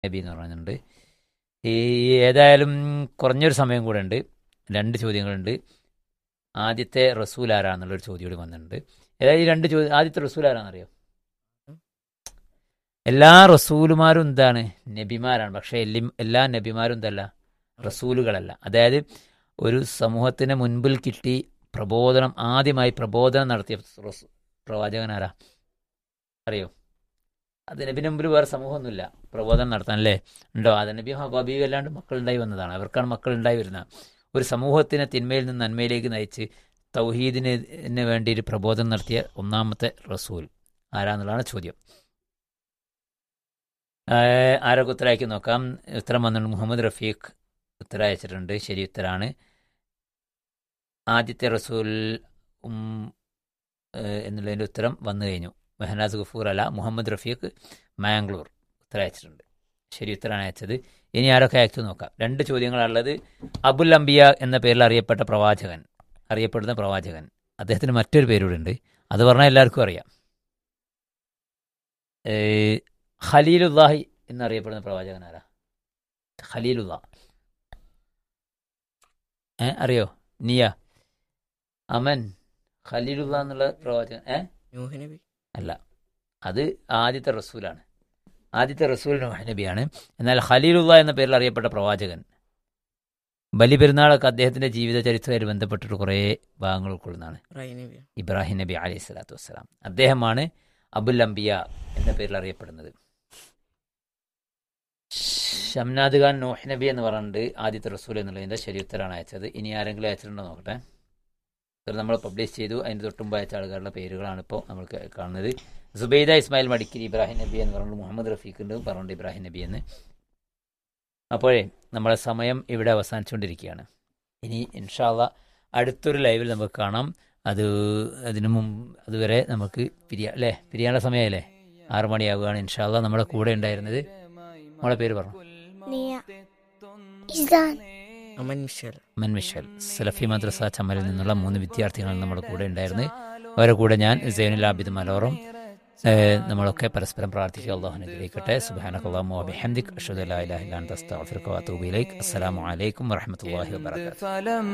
നബി എന്ന് പറയുന്നുണ്ട് ഈ ഏതായാലും കുറഞ്ഞൊരു സമയം കൂടെ ഉണ്ട് രണ്ട് ചോദ്യങ്ങളുണ്ട് ആദ്യത്തെ റസൂൽ ആരാന്നുള്ളൊരു ചോദ്യം കൂടി വന്നിട്ടുണ്ട് ഏതായാലും ഈ രണ്ട് ചോദ്യം ആദ്യത്തെ റസൂൽ ആരാന്നറിയോ എല്ലാ റസൂലുമാരും എന്താണ് നബിമാരാണ് പക്ഷേ എല്ലി എല്ലാ നബിമാരും എന്തല്ല റസൂലുകളല്ല അതായത് ഒരു സമൂഹത്തിന് മുൻപിൽ കിട്ടി പ്രബോധനം ആദ്യമായി പ്രബോധനം നടത്തിയ റസൂ- പ്രവാചകൻ ആരാ അറിയോ അത് നബിന് മുമ്പിൽ വേറെ സമൂഹമൊന്നുമില്ല പ്രബോധനം നടത്താൻ അല്ലേ ഉണ്ടോ അത് നബി ഹബീബ് അല്ലാണ്ട് മക്കളുണ്ടായി വന്നതാണ് അവർക്കാണ് മക്കളുണ്ടായി വരുന്നത് ഒരു സമൂഹത്തിനെ തിന്മയിൽ നിന്ന് നന്മയിലേക്ക് നയിച്ച് തൗഹീദിന് ന് വേണ്ടി ഒരു പ്രബോധനം നടത്തിയ ഒന്നാമത്തെ റസൂൽ ആരാന്നുള്ളതാണ് ചോദ്യം ഏഹ് ആരൊക്കെ ഉത്തരം അയക്കി നോക്കാം ഉത്തരം വന്നിട്ടുണ്ട് മുഹമ്മദ് റഫീഖ് ഉത്തരം അയച്ചിട്ടുണ്ട് ശരി ഉത്തരാണ് ആദ്യത്തെ റസൂൽ ഉം, ഏഹ് എന്നുള്ളതിൻ്റെ ഉത്തരം വന്നു കഴിഞ്ഞു മെഹനാസ് ഗഫൂർ അല മുഹമ്മദ് റഫീഖ് മാംഗ്ലൂർ ഉത്തരം അയച്ചിട്ടുണ്ട് ശരി ഉത്തരമാണ് അയച്ചത് ഇനി ആരൊക്കെ അയച്ചു നോക്കാം രണ്ട് ചോദ്യങ്ങളാണുള്ളത് അബുൽ അംബിയ എന്ന പേരിൽ അറിയപ്പെട്ട പ്രവാചകൻ അറിയപ്പെടുന്ന പ്രവാചകൻ അദ്ദേഹത്തിന് മറ്റൊരു പേരൂടെ ഉണ്ട് അത് പറഞ്ഞാൽ എല്ലാവർക്കും അറിയാം ഏഹ് ഖലീലുല്ലാഹി എന്നറിയപ്പെടുന്ന പ്രവാചകൻ ആരാ ഖലീലുല്ലാ ഏ അറിയോ നിയ അമൻ ഖലീലുല്ലാ എന്നുള്ള പ്രവാചകൻ ഏ നൂഹ് നബി അല്ല അത് ആദ്യത്തെ റസൂലാണ് ആദ്യത്തെ റസൂൽ നൂഹ് നബിയാണ് എന്നാൽ ഖലീലുള്ള എന്ന പേരിൽ അറിയപ്പെട്ട പ്രവാചകൻ ബലിപെരുന്നാളൊക്കെ അദ്ദേഹത്തിന്റെ ജീവിത ചരിത്രവുമായി ബന്ധപ്പെട്ടിട്ട് കുറേ ഭാഗങ്ങൾ ഉൾക്കൊള്ളുന്നതാണ് റൈ നബി ഇബ്രാഹിം നബി അലൈഹി സ്വലാത്തു വസ്സലാം അദ്ദേഹമാണ് അബുൽ അംബിയ എന്ന പേരിൽ അറിയപ്പെടുന്നത് ഷംനാദ് ഖാൻ നോഹ് നബി എന്ന് പറഞ്ഞിട്ട് ആദ്യത്തെ റസൂൽ എന്നുള്ളതിന്റെ ശരി ഉത്തരമാണ് അയച്ചത് ഇനി ആരെങ്കിലും അയച്ചിട്ടുണ്ടോ നോക്കട്ടെ ഇത് നമ്മൾ പബ്ലിഷ് ചെയ്തു അതിന് തൊട്ടുമ്പ് അയച്ച ആളുകളുടെ പേരുകളാണ് ഇപ്പോൾ നമ്മൾ ക- കാണുന്നത് സുബൈദ ഇസ്മായിൽ മടിക്കരി ഇബ്രാഹിം നബി എന്ന് പറഞ്ഞു മുഹമ്മദ് റഫീഖ് ഉണ്ട് പറഞ്ഞിട്ട് ഇബ്രാഹിം നബി എന്ന് അപ്പോഴേ നമ്മളെ സമയം ഇവിടെ അവസാനിച്ചുകൊണ്ടിരിക്കുകയാണ് ഇനി ഇൻഷാല്ല അടുത്തൊരു ലൈവിൽ നമുക്ക് കാണാം അത് അതിനു മുമ്പ് അതുവരെ നമുക്ക് പിരിയാ അല്ലേ പിരിയാനുള്ള സമയമായില്ലേ ആറു മണിയാവുകയാണ് ഇൻഷാല്ല നമ്മുടെ കൂടെ ഉണ്ടായിരുന്നത് നമ്മളെ പേര് പറഞ്ഞു നിയ ഇസാൻ അമൻ മിഷൽ അമൻ മിഷൽ സലഫി മദ്രസ ചമ്മലിൽ നിന്നുള്ള മൂന്ന് വിദ്യാർത്ഥികളാണ് നമ്മുടെ കൂടെ ഉണ്ടായിരുന്നത് അവരുടെ കൂടെ ഞാൻ സൈനുൽ ആബിദ് മലോറും ഏഹ്, നമ്മളൊക്കെ പരസ്പരം പ്രാർത്ഥിക്കുക അള്ളാഹു അനുഗ്രഹിക്കട്ടെ സുബാനക്കല്ലാഹു ബിഹംദിക് അഷ്ഹദു അല്ലാ ഇലാഹ ഇല്ലാ അൻത അസ്തഗ്ഫിറുക വഅതൂബു ഇലൈക് അസ്സലാമു അലൈക്കും വറഹ്മത്തുള്ളാഹി വബറകാതുഹു فلم